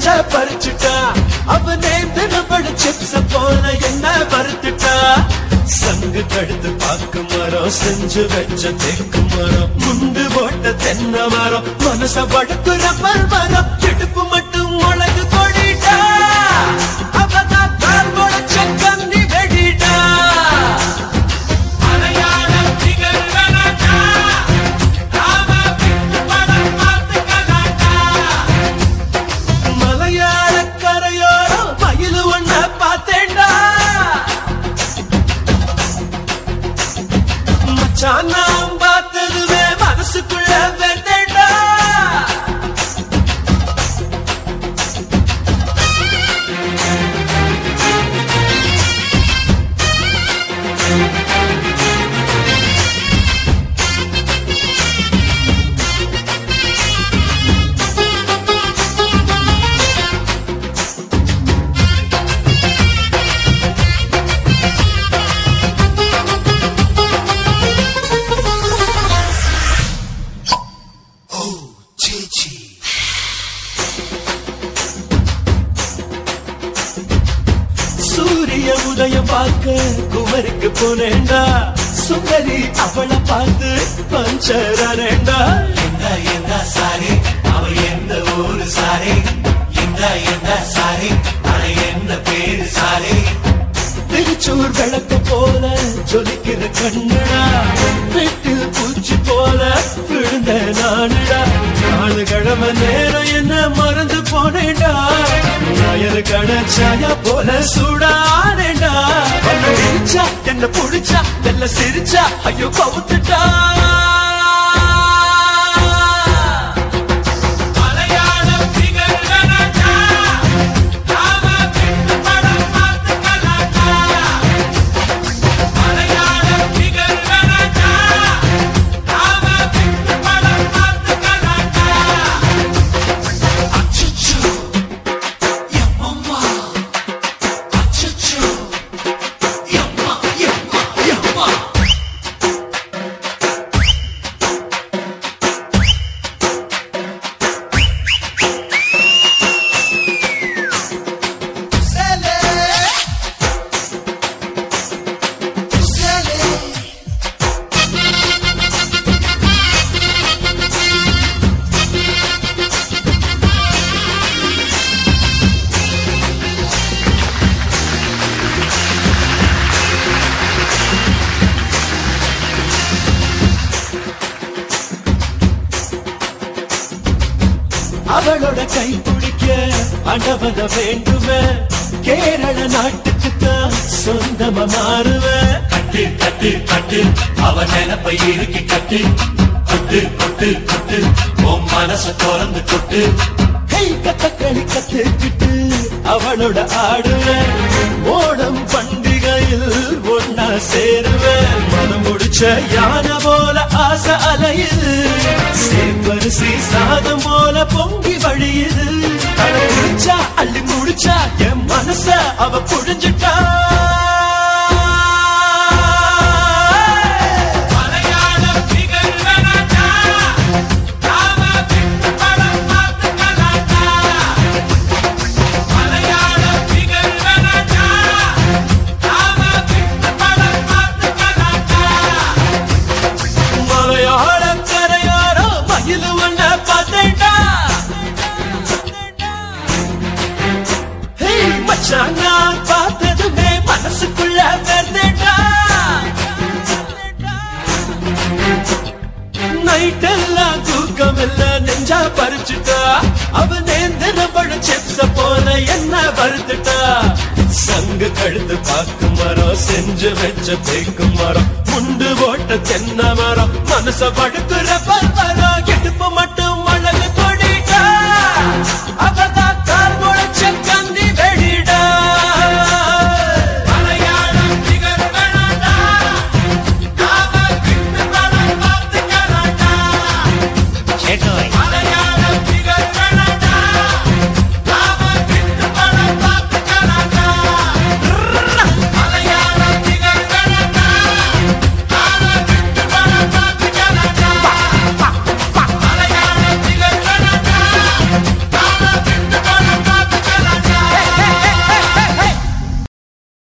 நெஞ்ச பறிச்சுட்டா அவ நேந்திர பழ சிப்ஸ போல என்ன பருத்துட்டா சங்கு கழுத்து பாக்கு மரம் செஞ்சு வச்ச தேக்கு மரம் முண்டு போட்ட தென்னை மரம் மனச படுத்து ரப்பர் மரம் இடுப்பு மட்டும் முளகு கொடிட்டா அவதான் கால் முளைச்ச கன்னி வெடிட்டா மலையாள திகழ்வனடா ராம விட்டு படம் பார்த்துக்கலாடா மலையாள கரையோரம் மயிலு ஒண்ண பார்த்தேன்டா மச்சான் நான் பார்த்ததுவே மனசுக்குள்ள வெந்தேன்டா சூரிய உதயம் பார்க்க குமரிக்கு போனேன்டா சுந்தரி அவளை பார்த்து பஞ்சரேண்டா எந்த எந்த சாரி அவ எந்த ஊரு சாரி எந்த எந்த சாரி அட என்ன பேரு சாரி திருச்சூர் விளக்கு போல ஜொலிக்கிற கண்ணுடா வீட்டில் பூச்சி போல விழுந்த நானுடா நாலு கிழமை நேரம் என்ன மறந்து போனேன்டா ஞாயிறு கணச்சாயா போல சூடானேண்டா என்ன இடிச்சா என்ன புடிச்சா என்ன சிரிச்சா ஐயோ கவுத்துட்டா மலையாள திகழ்வனடா ராம விட்டு படம் பார்த்துக்கலாடா மலையாள திகழ்வனடா ராம விட்டு படம் பார்த்துக்கலாடா அச்சச்சோ எம்மம்மா அச்சச்சோ எம்மா எம்மா எம்மா அவளோட கை பிடிக்க அண்டவன வேண்டுவேன் கேரள நாட்டுக்கு தான் சொந்தமா மாறுவேன் கட்டு கட்டு கட்டு அவ நினப்பை இறுக்கி கட்டு கொட்டு கொட்டு கொட்டு உன் மனச திறந்து கொட்டு கை கத்தக்களி கத்துக்கிட்டு அவளோட ஆடுவேன் ஓணம் பண்டிகையில் ஒன்னா சேருவேன் மனம் முடிச்ச யானை போல ஆசை அலையுது சேப்பரிசி சாதம் போல பொங்கி வழியுது அட முடிச்சா அள்ளி முடிச்சா என் மனச அவ புழிஞ்சிட்டா மலையாள திகழ்வனடா ராம விட்டு படம் பார்த்துக்கலாடா மலையாள திகழ்வனடா ராம விட்டு படம் பார்த்துக்கலாடா மலையாள கரையோரோ மயிலு ஒண்ண பார்த்தேன்டா ஹேய் மச்சான் நான் பார்த்ததுமே மனசுக்குள்ள வெந்தேன்டா நைட் எல்லாம் தூக்கம் இல்ல நெஞ்சா பறிச்சுட்டா அவ நேந்திர பழ சிப்ஸ போல என்ன வறுத்துட்டா சங்கு கழுத்து பாக்கு மரம் செஞ்சு வச்ச தேக்கு மரம் முண்டு போட்ட தென்னை மரம் மனச படுத்துற பல்வரம்